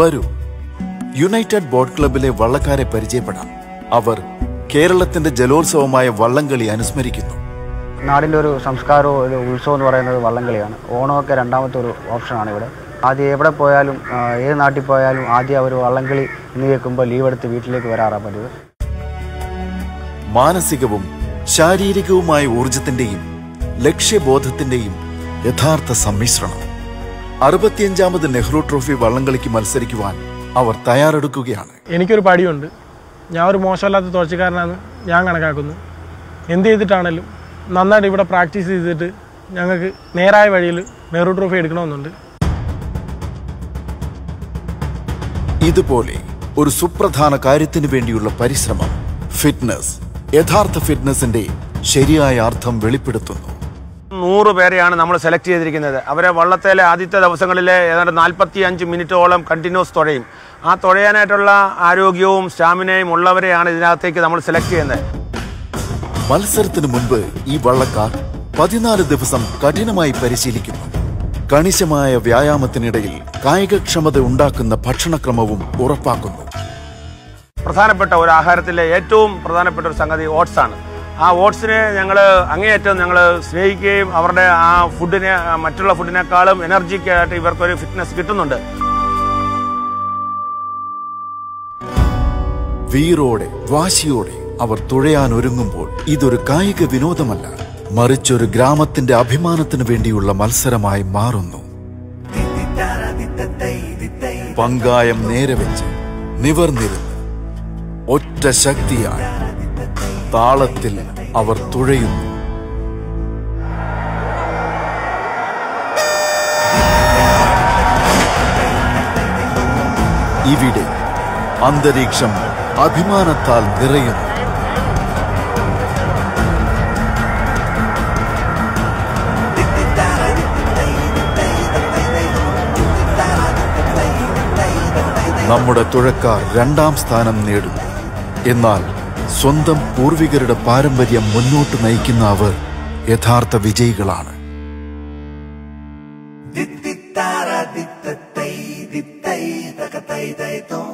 വരൂ United boat ക്ലബിലെ വള്ളക്കാരെ പരിചയപ്പെടാം അവർ കേരളത്തിന്റെ ജലോത്സവമായ വള്ളംകളി അനുസ്മരിക്കുന്നു നാടിൻ്റെ ഒരു സംസ്കാരവും ഒരു ഉത്സവം എന്ന് പറയുന്നത് വള്ളംകളിയാണ് ഓണമൊക്കെ രണ്ടാമത്തെ ഒരു ഓപ്ഷനാണ് ഇവിടെ ആദ്യം എവിടെ പോയാലും ആ, ഏത് നാട്ടിൽ പോയാലും ആദ്യം അവർ വള്ളംകളി എന്ന് കേൾക്കുമ്പോൾ ലീവ് എടുത്ത് വീട്ടിലേക്ക് വരാറാണ് പതിവ് മാനസികവും ശാരീരികവുമായ ഊർജത്തിന്റെയും ലക്ഷ്യബോധത്തിന്റെയും യഥാർത്ഥ സമ്മിശ്രണം അറുപത്തിയഞ്ചാമത് നെഹ്റു ട്രോഫി വള്ളംകളിക്ക് മത്സരിക്കുവാൻ അവർ തയ്യാറെടുക്കുകയാണ് എനിക്കൊരു പടിയുണ്ട് ഞാൻ ഒരു മോശമല്ലാത്ത തുഴച്ചിക്കാരനാണ് ഞാൻ കണക്കാക്കുന്നു എന്ത് ചെയ്തിട്ടാണേലും നന്നായിട്ട് ഇവിടെ പ്രാക്ടീസ് ചെയ്തിട്ട് ഞങ്ങൾക്ക് നേരായ വഴിയിൽ നെഹ്റു ട്രോഫി എടുക്കണമെന്നുണ്ട് ഇതുപോലെ ഒരു സുപ്രധാന കാര്യത്തിനു വേണ്ടിയുള്ള പരിശ്രമം ഫിറ്റ്നസ് യഥാർത്ഥ ഫിറ്റ്നസിന്റെ ശരിയായ അർത്ഥം വെളിപ്പെടുത്തുന്നു നൂറ് പേരെയാണ് നമ്മൾ സെലക്ട് ചെയ്തിരിക്കുന്നത് അവരെ വള്ളത്തേലെ ആദ്യത്തെ ദിവസങ്ങളിൽ ഏതാണ്ട് നാൽപ്പത്തി അഞ്ച് മിനിറ്റോളം കണ്ടിന്യൂസ് തുഴയും ആ തുഴയാനായിട്ടുള്ള ആരോഗ്യവും സ്റ്റാമിനയും ഉള്ളവരെയാണ് ഇതിനകത്തേക്ക് നമ്മൾ സെലക്ട് ചെയ്യുന്നത് മത്സരത്തിനു മുൻപ് ഈ വള്ളക്കാർ പതിനാല് ദിവസം കഠിനമായി പരിശീലിക്കുന്നു കണിശമായ വ്യായാമത്തിനിടയിൽ കായികക്ഷമത ഉണ്ടാക്കുന്ന ഭക്ഷണക്രമവും ഉറപ്പാക്കുന്നു പ്രധാനപ്പെട്ട ഒരു ആഹാരത്തിലെ ഏറ്റവും പ്രധാനപ്പെട്ട ഒരു സംഗതി ഓട്സ് ആണ് ആ ഓട്സിനെ ഞങ്ങൾ അങ്ങേയറ്റം ഞങ്ങൾ സ്നേഹിക്കുകയും അവരുടെ ആ ഫുഡിനെ ആ മറ്റുള്ള ഫുഡിനേക്കാളും എനർജിക്കായിട്ട് ഇവർക്കൊരു ഫിറ്റ്നസ് കിട്ടുന്നുണ്ട് വീറോടെ വാശിയോടെ അവർ തുഴയാൻ ഒരുങ്ങുമ്പോൾ ഇതൊരു കായിക വിനോദമല്ല മറിച്ചൊരു ഗ്രാമത്തിന്റെ അഭിമാനത്തിനു വേണ്ടിയുള്ള മത്സരമായി മാറുന്നു പങ്കായം നേരെ വെച്ച് നിവർന്നിരുന്ന് ഒറ്റ ശക്തിയായി താളത്തിൽ അവർ തുഴയുന്നു ഇവിടെ അന്തരീക്ഷം അഭിമാനത്താൽ നിറയുന്നു നമ്മുടെ തുഴക്കാർ രണ്ടാം സ്ഥാനം നേടുന്നു എന്നാൽ സ്വന്തം പൂർവികരുടെ പാരമ്പര്യം മുന്നോട്ട് നയിക്കുന്ന അവർ യഥാർത്ഥ വിജയികളാണ് Di di da da di da day di day da da day day do